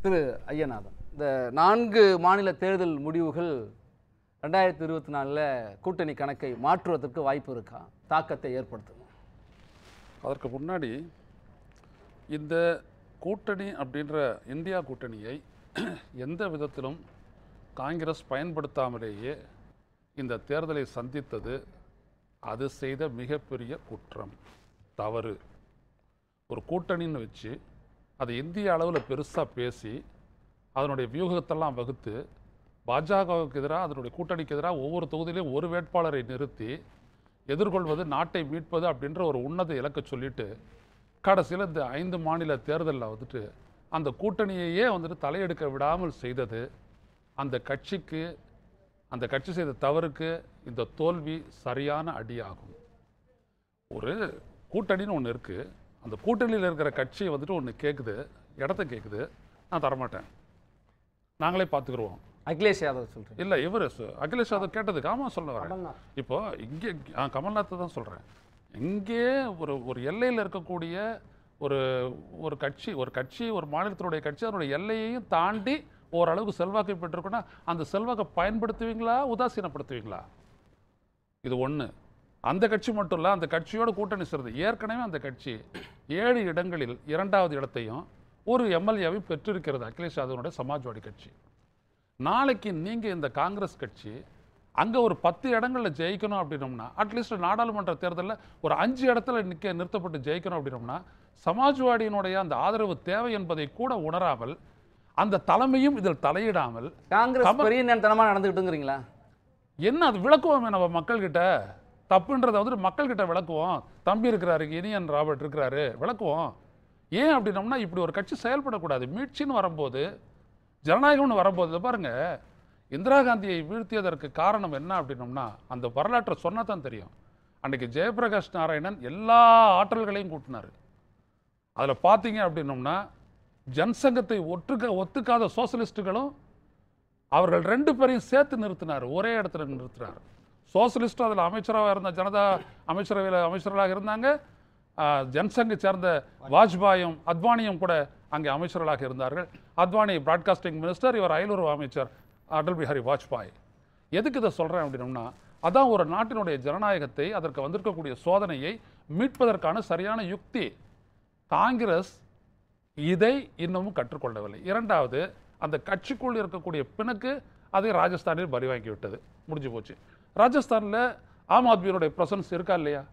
திரு ஐயநாதன் இந்த நான்கு மாநில தேர்தல் முடிவுகள் ரெண்டாயிரத்தி இருபத்தி நாலில் கூட்டணி கணக்கை மாற்றுவதற்கு வாய்ப்பு இருக்கா தாக்கத்தை ஏற்படுத்தும் அதற்கு முன்னாடி இந்த கூட்டணி அப்படின்ற இந்தியா கூட்டணியை எந்த விதத்திலும் காங்கிரஸ் பயன்படுத்தாமலேயே இந்த தேர்தலை சந்தித்தது அது செய்த மிகப்பெரிய குற்றம் தவறு ஒரு கூட்டணின்னு வச்சு அதை இந்திய அளவில் பெருசாக பேசி அதனுடைய வியூகத்தெல்லாம் வகுத்து பாஜகவுக்கு எதிராக அதனுடைய கூட்டணிக்கு எதிராக ஒவ்வொரு தொகுதியிலையும் ஒரு வேட்பாளரை நிறுத்தி எதிர்கொள்வது நாட்டை மீட்பது அப்படின்ற ஒரு உன்னத இலக்கை சொல்லிட்டு கடைசியில் இந்த ஐந்து மாநில தேர்தலில் வந்துட்டு அந்த கூட்டணியையே வந்துட்டு தலையெடுக்க விடாமல் செய்தது அந்த கட்சிக்கு அந்த கட்சி செய்த தவறுக்கு இந்த தோல்வி சரியான அடியாகும் ஒரு கூட்டணின்னு ஒன்று இருக்குது அந்த கூட்டணியில் இருக்கிற கட்சி வந்துட்டு ஒன்று கேட்குது இடத்த கேட்குது நான் தரமாட்டேன் நாங்களே பார்த்துக்குருவோம் அகிலேஷ் யாதவ் சொல்றீங்க இல்லை இவர் அகிலேஷ் யாதவ் கேட்டதுக்கு ஆமாம் சொல்ல வரேன் இப்போ இங்கே ஆ, கமல்நாத்தை தான் சொல்கிறேன் இங்கே ஒரு ஒரு எல்லையில் இருக்கக்கூடிய ஒரு ஒரு கட்சி ஒரு கட்சி ஒரு மாநிலத்தினுடைய கட்சி அதனுடைய எல்லையையும் தாண்டி ஓரளவுக்கு செல்வாக்கை பெற்றிருக்குன்னா அந்த செல்வாக்கை பயன்படுத்துவீங்களா உதாசீனப்படுத்துவீங்களா இது ஒன்று அந்த கட்சி மட்டும் இல்லை அந்த கட்சியோட கூட்டணி சேர்ந்து ஏற்கனவே அந்த கட்சி ஏழு இடங்களில் இரண்டாவது இடத்தையும் ஒரு எம்எல்ஏவை பெற்றிருக்கிறது அகிலேஷ் யாதவனுடைய சமாஜ்வாடி கட்சி நாளைக்கு நீங்கள் இந்த காங்கிரஸ் கட்சி அங்கே ஒரு பத்து இடங்களில் ஜெயிக்கணும் அப்படின்னோம்னா அட்லீஸ்ட் நாடாளுமன்ற தேர்தலில் ஒரு அஞ்சு இடத்துல நிற்க நிறுத்தப்பட்டு ஜெயிக்கணும் அப்படின்னோம்னா சமாஜ்வாடியினுடைய அந்த ஆதரவு தேவை என்பதை கூட உணராமல் அந்த தலைமையும் இதில் தலையிடாமல் காங்கிரஸ் கமல்- பெரிய நேரத்தனமா நடந்துக்கிட்டுங்கிறீங்களா என்ன அது விளக்குவோமே நம்ம மக்கள்கிட்ட தப்புன்றதை வந்துட்டு மக்கள்கிட்ட விளக்குவோம் தம்பி இருக்கிறாரு இனியன் ராபர்ட் இருக்கிறாரு விளக்குவோம் ஏன் அப்படின்னோம்னா இப்படி ஒரு கட்சி செயல்படக்கூடாது மீட்சின்னு வரும்போது ஜனநாயகம்னு வரும்போது இதை பாருங்க இந்திரா காந்தியை வீழ்த்தியதற்கு காரணம் என்ன அப்படின்னோம்னா அந்த வரலாற்றை சொன்னா தான் தெரியும் அன்னைக்கு ஜெயபிரகாஷ் நாராயணன் எல்லா ஆற்றல்களையும் கூட்டினார் அதில் பார்த்தீங்க அப்படின்னோம்னா ஜனசங்கத்தை ஒற்றுக்க ஒத்துக்காத சோசலிஸ்ட்டுகளும் அவர்கள் ரெண்டு பேரையும் சேர்த்து நிறுத்தினார் ஒரே இடத்துல நிறுத்தினார் சோசலிஸ்டும் அதில் அமைச்சராக இருந்த ஜனதா அமைச்சரவையில் அமைச்சர்களாக இருந்தாங்க ஆஹ், ஜனசங்கை சேர்ந்த வாஜ்பாயும் அத்வானியும் கூட அங்கே அமைச்சர்களாக இருந்தார்கள் அத்வானி பிராட்காஸ்டிங் மினிஸ்டர் இவர் அயலுறவு அமைச்சர் அடல் பிஹாரி வாஜ்பாய் எதுக்கு இதை சொல்கிறேன் அப்படின்னோம்னா அதான் ஒரு நாட்டினுடைய ஜனநாயகத்தை அதற்கு வந்திருக்கக்கூடிய சோதனையை மீட்பதற்கான சரியான யுக்தி காங்கிரஸ் இதை இன்னமும் கற்றுக்கொள்ளவில்லை இரண்டாவது அந்த கட்சிக்குள் இருக்கக்கூடிய பிணக்கு அதை ராஜஸ்தானில் பறி வாங்கி விட்டது முடிஞ்சு போச்சு ராஜஸ்தானில் ஆம் ஆத்மியினுடைய பிரசன்ஸ் இருக்கா இல்லையா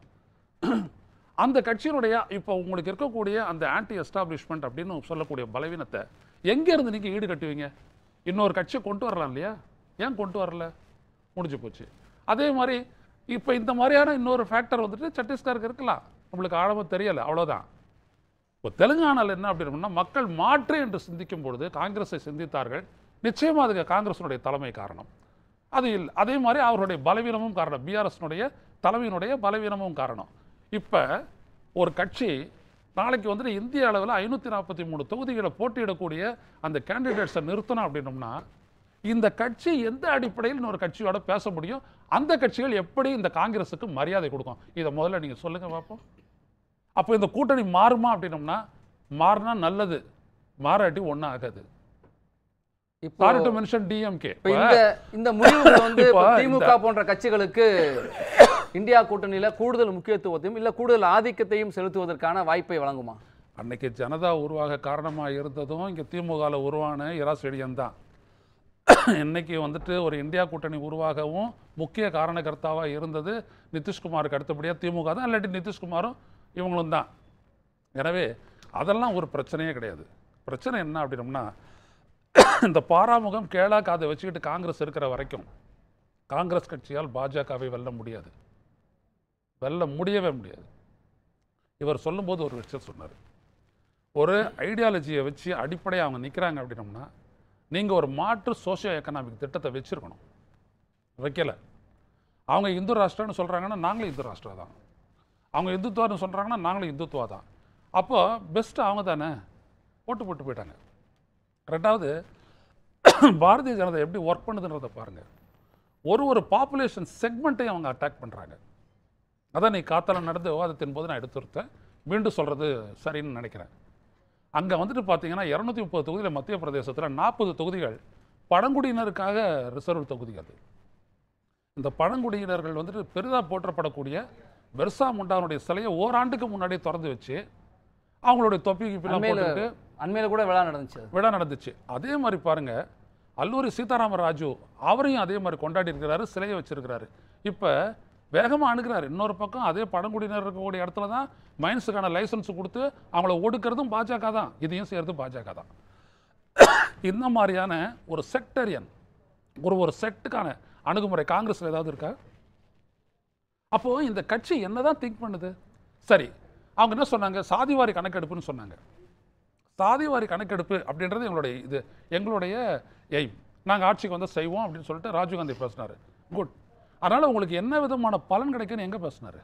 அந்த கட்சியினுடைய இப்போ உங்களுக்கு இருக்கக்கூடிய அந்த ஆன்டி எஸ்டாப்ளிஷ்மெண்ட் அப்படின்னு சொல்லக்கூடிய பலவீனத்தை எங்கேருந்து நீங்கள் ஈடு கட்டுவீங்க இன்னொரு கட்சியை கொண்டு வரலாம் இல்லையா ஏன் கொண்டு வரல முடிஞ்சு போச்சு அதே மாதிரி இப்போ இந்த மாதிரியான இன்னொரு ஃபேக்டர் வந்துட்டு சத்தீஸ்கருக்கு இருக்கலாம் நம்மளுக்கு ஆழமாக தெரியலை அவ்வளோதான் இப்போ தெலுங்கானாவில் என்ன அப்படின்னா மக்கள் மாற்று என்று சிந்திக்கும் பொழுது காங்கிரஸை சிந்தித்தார்கள் நிச்சயமா அதுக்கு காங்கிரஸினுடைய தலைமை காரணம் அது இல்லை அதே மாதிரி அவருடைய பலவீனமும் காரணம் பிஆர்எஸ்னுடைய தலைமையினுடைய பலவீனமும் காரணம் இப்போ ஒரு கட்சி நாளைக்கு வந்துட்டு இந்திய அளவில் ஐநூற்றி நாற்பத்தி மூணு தொகுதிகளை போட்டியிடக்கூடிய அந்த கேண்டிடேட்ஸை நிறுத்தணும் அப்படின்னோம்னா இந்த கட்சி எந்த அடிப்படையில் இன்னொரு கட்சியோட பேச முடியும் அந்த கட்சிகள் எப்படி இந்த காங்கிரஸுக்கு மரியாதை கொடுக்கும் இதை முதல்ல நீங்கள் சொல்லுங்க பார்ப்போம் அப்போ இந்த கூட்டணி மாறுமா அப்படின்னோம்னா மாறினா நல்லது மாறாட்டி ஒன்றும் ஆகாது இப்போ சாரி டு மென்ஷன் டிஎம்கே இப்போ இந்த இந்த முடிவுகள் வந்து இப்போ இப்போ இந்த- திமுக போன்ற கட்சிகளுக்கு இந்தியா கூட்டணியில கூடுதல் முக்கியத்துவத்தையும் இல்ல கூடுதல் ஆதிக்கத்தையும் செலுத்துவதற்கான வாய்ப்பை வழங்குமா அன்னைக்கு ஜனதா உருவாக காரணமாக இருந்ததும் இங்கே திமுகவில் உருவான இரா ஸ்டேடியம் தான் இன்னைக்கு வந்துட்டு ஒரு இந்தியா கூட்டணி உருவாகவும் முக்கிய காரணகர்த்தாவாக இருந்தது நிதிஷ்குமாருக்கு அடுத்தபடியாக திமுக தான் இல்லாட்டி நிதிஷ்குமாரும் இவங்களும் தான் எனவே அதெல்லாம் ஒரு பிரச்சனையே கிடையாது பிரச்சனை என்ன அப்படின்னம்னா இந்த பாராமுகம் கேளா காதை வச்சுக்கிட்டு காங்கிரஸ் இருக்கிற வரைக்கும் காங்கிரஸ் கட்சியால் பாஜகவை வெல்ல முடியாது வெல்ல முடியவே முடியாது இவர் சொல்லும்போது ஒரு விஷயம் சொன்னார் ஒரு ஐடியாலஜியை வச்சு அடிப்படையாக அவங்க நிற்கிறாங்க அப்படின்னம்னா நீங்கள் ஒரு மாற்று சோஷியோ எக்கனாமிக் திட்டத்தை வச்சுருக்கணும் வைக்கல அவங்க இந்து ராஷ்டிரம்னு சொல்கிறாங்கன்னா நாங்களும் இந்து ராஷ்டிரா தான் அவங்க இந்துத்துவான்னு சொல்கிறாங்கன்னா நாங்களும் இந்துத்துவா தான் அப்போ பெஸ்ட்டு அவங்க தானே ஓட்டு போட்டு போயிட்டாங்க ரெண்டாவது பாரதிய ஜனதா எப்படி ஒர்க் பண்ணுதுன்றதை பாருங்கள் ஒரு ஒரு பாப்புலேஷன் செக்மெண்ட்டையும் அவங்க அட்டாக் பண்ணுறாங்க அதான் நீ காத்தால நடந்த விவாதத்தின் போது நான் எடுத்துருத்தேன் மீண்டும் சொல்கிறது சரின்னு நினைக்கிறேன் அங்கே வந்துட்டு பார்த்தீங்கன்னா இரநூத்தி முப்பது தொகுதியில் மத்திய பிரதேசத்தில் நாற்பது தொகுதிகள் பழங்குடியினருக்காக ரிசர்வ் தொகுதி அது இந்த பழங்குடியினர்கள் வந்துட்டு பெரிதாக போற்றப்படக்கூடிய பெர்சா முண்டானுடைய சிலையை ஓராண்டுக்கு முன்னாடியே திறந்து வச்சு அவங்களுடைய தொப்பி கிப்பிலாம் அண்மையில போட்டுட்டு அண்மையில கூட விழா நடந்துச்சு அது. விழா நடந்துச்சு அதே மாதிரி பாருங்க அல்லூரி சீதாராம ராஜு அவரையும் அதே மாதிரி கொண்டாடி இருக்கிறாரு சிலையை வச்சிருக்கிறாரு இப்போ வேகமாக அணுகிறாரு இன்னொரு பக்கம் அதே பழங்குடியினர் இருக்கக்கூடிய இடத்துல தான் மைன்ஸுக்கான லைசன்ஸ் கொடுத்து அவங்கள ஒடுக்கிறதும் பாஜக தான் இதையும் செய்கிறது பாஜக தான் இந்த மாதிரியான ஒரு செக்டரியன் ஒரு ஒரு செட்டுக்கான அணுகுமுறை காங்கிரஸ்ல ஏதாவது இருக்கா அப்போ இந்த கட்சி என்னதான் திங்க் பண்ணுது சரி அவங்க என்ன சொன்னாங்க சாதிவாரி கணக்கெடுப்புன்னு சொன்னாங்க சாதிவாரி கணக்கெடுப்பு அப்படின்றது எங்களுடைய இது எங்களுடைய எய்ம் நாங்கள் ஆட்சிக்கு வந்து செய்வோம் அப்படின்னு சொல்லிட்டு ராஜீவ்காந்தி பேசினாரு குட் அதனால் உங்களுக்கு என்ன விதமான பலன் கிடைக்குன்னு எங்கே பேசினாரு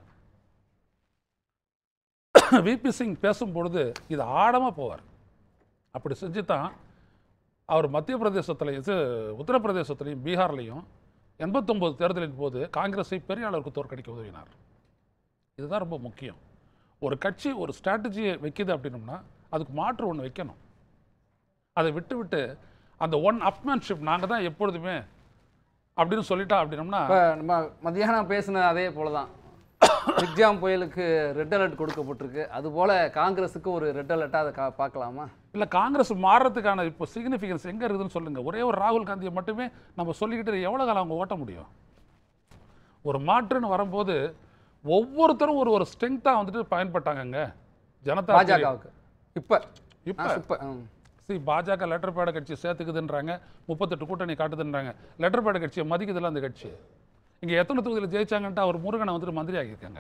விபி சிங் பேசும்பொழுது இது ஆழமாக போவார் அப்படி செஞ்சு தான் அவர் மத்திய பிரதேசத்தில் இது உத்தரப்பிரதேசத்துலையும் பீகார்லையும் எண்பத்தொம்போது தேர்தலின் போது காங்கிரஸை பெரிய அளவுக்கு தோற்கடிக்க உதவினார் இதுதான் ரொம்ப முக்கியம் ஒரு கட்சி ஒரு ஸ்ட்ராட்டஜியை வைக்குது அப்படின்னம்னா அதுக்கு மாற்று ஒன்று வைக்கணும் அதை விட்டு விட்டு அந்த ஒன் அப்மேன்ஷிப் நாங்கள் தான் எப்பொழுதுமே அப்படின்னு சொல்லிட்டா அப்படின்னம்னா இப்ப நம்ம மத்தியானம் பேசின அதே போல தான் எக்ஸாம் புயலுக்கு ரெட் அலர்ட் கொடுக்கப்பட்டிருக்கு அதுபோல காங்கிரஸுக்கு ஒரு ரெட் அலர்ட்டாக அதை கா பார்க்கலாமா இல்லை காங்கிரஸ் மாறுறதுக்கான இப்போ சிக்னிஃபிகன்ஸ் எங்கே இருக்குதுன்னு சொல்லுங்க ஒரே ஒரு ராகுல் காந்தியை மட்டுமே நம்ம சொல்லிக்கிட்டு எவ்வளோ காலம் அவங்க ஓட்ட முடியும் ஒரு மாற்றுன்னு வரும்போது ஒவ்வொருத்தரும் ஒரு ஒரு ஸ்ட்ரெங்க்த்தாக வந்துட்டு பயன்பட்டாங்கங்க ஜனதா பாஜகவுக்கு இப்ப இப்போ ஆ, இப்ப ம். சி பாஜக லெட்டர் பேட கட்சி சேர்த்துக்குதுன்றாங்க முப்பத்தெட்டு கூட்டணி காட்டுதுன்றாங்க லெட்டர் பேட கட்சியை மதிக்குதுல்ல அந்த கட்சி இங்கே எத்தனை தொகுதியில் ஜெயிச்சாங்கன்ட்டு அவர் முருகனை வந்துட்டு மந்திரி ஆக்கியிருக்காங்க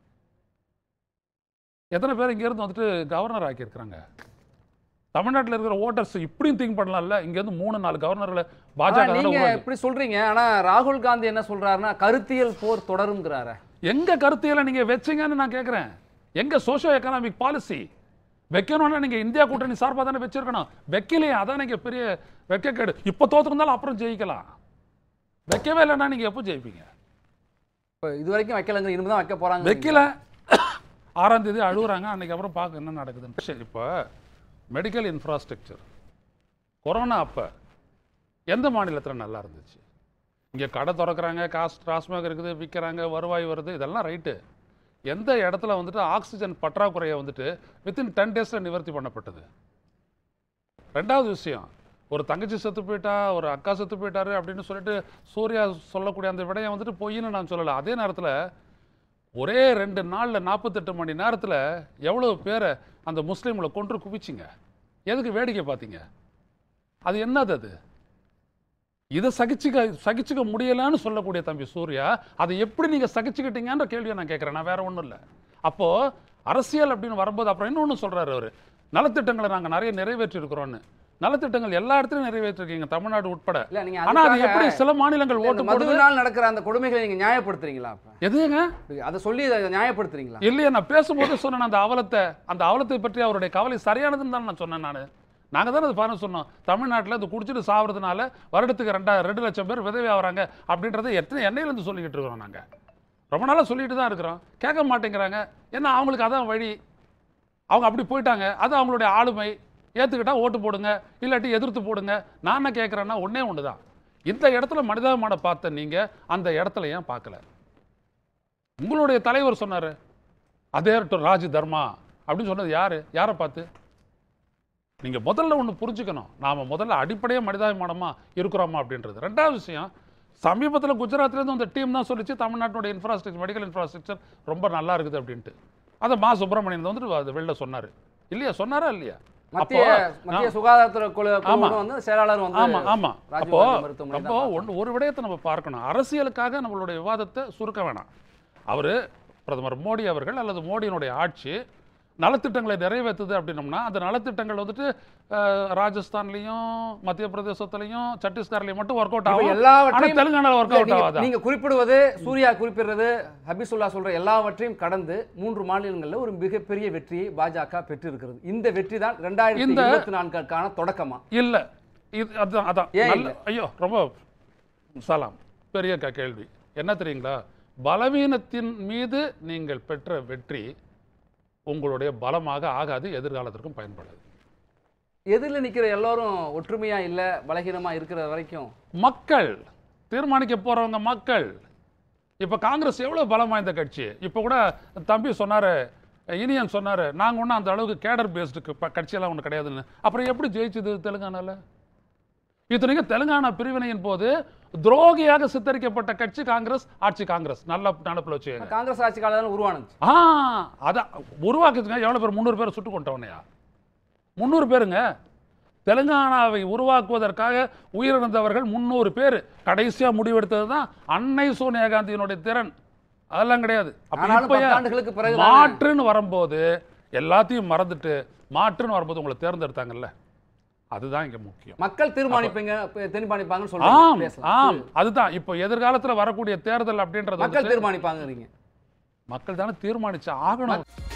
எத்தனை பேர் இங்கேருந்து வந்துட்டு கவர்னர் ஆக்கியிருக்கிறாங்க தமிழ்நாட்டில் இருக்கிற ஓட்டர்ஸ் இப்படியும் திங்க் பண்ணலாம்ல இங்கேருந்து மூணு நாலு கவர்னர்களை ஆனா, பாஜக தானே நீங்க உருவாக்கி- இப்படி சொல்றீங்க ஆனா ராகுல் காந்தி என்ன சொல்றாருன்னா கருத்தியல் போர் தொடருங்கிறாரு எங்க கருத்தியலை நீங்க வச்சீங்கன்னு நான் கேட்குறேன் எங்க சோஷியோ எக்கனாமிக் பாலிசி வைக்கணும்னா நீங்க இந்தியா கூட்டணி சார்பாக தானே வச்சிருக்கணும் வைக்கலையே அதான் நீங்க பெரிய வெக்கக்கேடு இப்போ தோத்துருந்தாலும் அப்புறம் ஜெயிக்கலாம் வைக்கவே இல்லைன்னா நீங்க எப்போ ஜெயிப்பீங்க இப்ப இது வரைக்கும் வைக்கலங்க இனிமே தான் வைக்க போறாங்க வைக்கல ஆறாம் தேதி அழுகுறாங்க அன்னைக்கு அப்புறம் பார்க்க என்ன நடக்குதுன்னு சரி இப்போ மெடிக்கல் இன்ஃப்ராஸ்ட்ரக்சர் கொரோனா அப்போ எந்த மாநிலத்தில் நல்லா இருந்துச்சு இங்கே கடை திறக்கிறாங்க காசு டாஸ்மாக் இருக்குது விற்கிறாங்க வருவாய் வருது இதெல்லாம் ரைட்டு எந்த இடத்துல வந்துட்டு ஆக்சிஜன் பற்றாக்குறையை வந்துட்டு வித்தின் டென் டேஸில் நிவர்த்தி பண்ணப்பட்டது ரெண்டாவது விஷயம் ஒரு தங்கச்சி செத்து போயிட்டா ஒரு அக்கா செத்து போயிட்டாரு அப்படின்னு சொல்லிட்டு சூர்யா சொல்லக்கூடிய அந்த விடயம் வந்துட்டு பொய்ன்னு நான் சொல்லலை அதே நேரத்தில் ஒரே ரெண்டு நாளில் நாற்பத்தெட்டு மணி நேரத்தில் எவ்வளோ பேரை அந்த முஸ்லீம்களை கொன்று குவிச்சிங்க எதுக்கு வேடிக்கை பார்த்தீங்க அது என்னது அது இதை சகிச்சுக்க சகிச்சுக்க முடியலன்னு சொல்லக்கூடிய தம்பி சூர்யா அதை எப்படி நீங்கள் சகிச்சுக்கிட்டீங்கன்ற கேள்வியை நான் கேட்குறேன் நான் வேற ஒன்றும் இல்லை அப்போது அரசியல் அப்படின்னு வரும்போது அப்புறம் இன்னொன்று சொல்கிறாரு அவர் நலத்திட்டங்களை நாங்கள் நிறைய நிறைவேற்றிருக்கிறோன்னு நலத்திட்டங்கள் எல்லா இடத்துலையும் நிறைவேற்றிருக்கீங்க தமிழ்நாடு உட்பட இல்ல நீங்க ஆனால் அது அதுக்காக எப்படி சில மாநிலங்கள் இல்ல, இந்த ஓட்டு போடுது மதுவினால் நடக்கிற அந்த கொடுமைகளை நீங்க நியாயப்படுத்துறீங்களா அப்ப எதுங்க அதை சொல்லி அதை நியாயப்படுத்துறீங்களா இல்லையே நான் பேசும்போது சொன்னேன் அந்த அவலத்தை அந்த அவலத்தை பற்றி அவருடைய கவலை சரியானதுன்னு தான் நான் சொன்னேன் நான் நாங்கள் தானே அது பாருங்க சொன்னோம் தமிழ்நாட்டில் இந்த குடிச்சிட்டு சாவறதுனால வருடத்துக்கு ரெண்டா ரெண்டு லட்சம் பேர் விதவி ஆகுறாங்க அப்படின்றத எத்தனை எண்ணெயிலேருந்து சொல்லிக்கிட்டு இருக்கிறோம் நாங்கள் ரொம்ப நாளாக சொல்லிட்டு தான் இருக்கிறோம் கேட்க மாட்டேங்கிறாங்க ஏன்னா அவங்களுக்கு அதான் வழி அவங்க அப்படி போயிட்டாங்க அது அவங்களுடைய ஆளுமை ஏற்றுக்கிட்டா ஓட்டு போடுங்க இல்லாட்டி எதிர்த்து போடுங்க நான் என்ன கேட்குறேன்னா ஒன்றே ஒன்று தான் இந்த இடத்துல மனிதாபிமான பார்த்த நீங்கள் அந்த இடத்துல ஏன் பார்க்கல உங்களுடைய தலைவர் சொன்னார் அதே ராஜ் தர்மா அப்படின்னு சொன்னது யாரு யாரை பார்த்து நீங்க முதல்ல ஒன்று புரிஞ்சுக்கணும் நாம முதல்ல அடிப்படையாக மனிதாபிமானமா இருக்கிறோமா அப்படின்றது ரெண்டாவது விஷயம் சமீபத்தில் குஜராத்லேருந்து அந்த டீம் தான் சொல்லிச்சு தமிழ்நாட்டுடைய இன்ஃப்ராஸ்ட்ரக்சர் மெடிக்கல் இன்ஃப்ராஸ்ட்ரக்சர் ரொம்ப நல்லா இருக்குது அப்படின்ட்டு அதை மா சுப்பிரமணியன் வந்துட்டு அது வெளில சொன்னார் இல்லையா சொன்னாரா இல்லையா மத்திய அப்போ மத்திய சுகாதாரத்துறை குழு ஆமா. குழுவும் வந்து செயலாளர் வந்து ஆமா ஆமா ராஜீவ் அப்போ காந்தி மருத்துவமனை அப்போ தான் ஒன்று ஒரு விடயத்தை நம்ம பார்க்கணும் அரசியலுக்காக நம்மளுடைய விவாதத்தை சுருக்க வேணாம் அவர் பிரதமர் மோடி அவர்கள் அல்லது மோடியினுடைய ஆட்சி நலத்திட்டங்களை நிறைவேற்றுது அப்படின்னம்னா அந்த நலத்திட்டங்கள் வந்துட்டு அஹ், ராஜஸ்தான்லயும் மத்திய பிரதேசத்துலயும் சத்தீஸ்கர்லயும் மட்டும் ஒர்க் அவுட் இப்ப ஆகும் ஆனா எல்லாவற்றையும் தெலுங்கானால ஒர்க் இல்ல, அவுட் நீங்க- ஆகாதா நீங்க குறிப்பிடுவது சூர்யா குறிப்பிடுறது ஹபிசுல்லா சொல்ற எல்லாவற்றையும் கடந்து மூன்று மாநிலங்கள்ல ஒரு மிகப்பெரிய வெற்றியை பாஜக பெற்றிருக்கிறது இந்த வெற்றி தான் ரெண்டாயிரத்தி இந்த- இருபத்தி நான்கான தொடக்கமா இல்ல இது அதான் அதான் ஏன் நல்ல ஐயோ ரொம்ப சலாம் பெரிய க- கேள்வி என்ன தெரியுங்களா பலவீனத்தின் மீது நீங்கள் பெற்ற வெற்றி உங்களுடைய பலமாக ஆகாது எதிர்காலத்திற்கும் பயன்படாது எதிரில் நிக்கிற எல்லாரும் ஒற்றுமையா இல்ல பலகீனமா இருக்கிற வரைக்கும் மக்கள் தீர்மானிக்க போறவங்க மக்கள் இப்ப காங்கிரஸ் எவ்வளவு பலம் வாய்ந்த கட்சி இப்ப கூட தம்பி சொன்னாரு இனியன் சொன்னாரு நாங்க ஒன்றும் அந்த அளவுக்கு கேடர் பேஸ்டு கட்சியெல்லாம் ஒன்று கிடையாதுன்னு அப்புறம் எப்படி ஜெயிச்சது தெலுங்கானால இத்தனைக்கும் தெலுங்கானா பிரிவினையின் போது துரோகியாக சித்தரிக்கப்பட்ட கட்சி காங்கிரஸ் ஆட்சி காங்கிரஸ் நல்ல நடப்பில் வச்சு காங்கிரஸ் ஆட்சி காலம் உருவானுச்சு ஆ அதான் உருவாக்குதுங்க எவ்வளோ பேர் முந்நூறு பேர் சுட்டு கொண்டவனையா முந்நூறு பேருங்க தெலுங்கானாவை உருவாக்குவதற்காக உயிரிழந்தவர்கள் முந்நூறு பேர் கடைசியாக முடிவெடுத்தது தான் அன்னை சோனியா காந்தியினுடைய திறன் அதெல்லாம் கிடையாது அப்ப ஆனாலும் இப்ப ஏன் பத்தாண்டுகளுக்கு பிறகு மாற்றுன்னு வரும்போது எல்லாத்தையும் மறந்துட்டு மாற்றுன்னு வரும்போது உங்களை தேர்ந்தெடுத்தாங்கல்ல அதுதான் இங்க முக்கியம் மக்கள் தீர்மானிப்பீங்க தீர்மானிப்பாங்கன்னு ஆம் சொல்லுங்க பேசலாம் ஆம் அதுதான் இப்போ எதிர்காலத்துல வரக்கூடிய தேர்தல் அப்படின்றது மக்கள் வந்துட்டு தீர்மானிப்பாங்கறீங்க மக்கள் தானே தீர்மானிச்சு ஆகணும்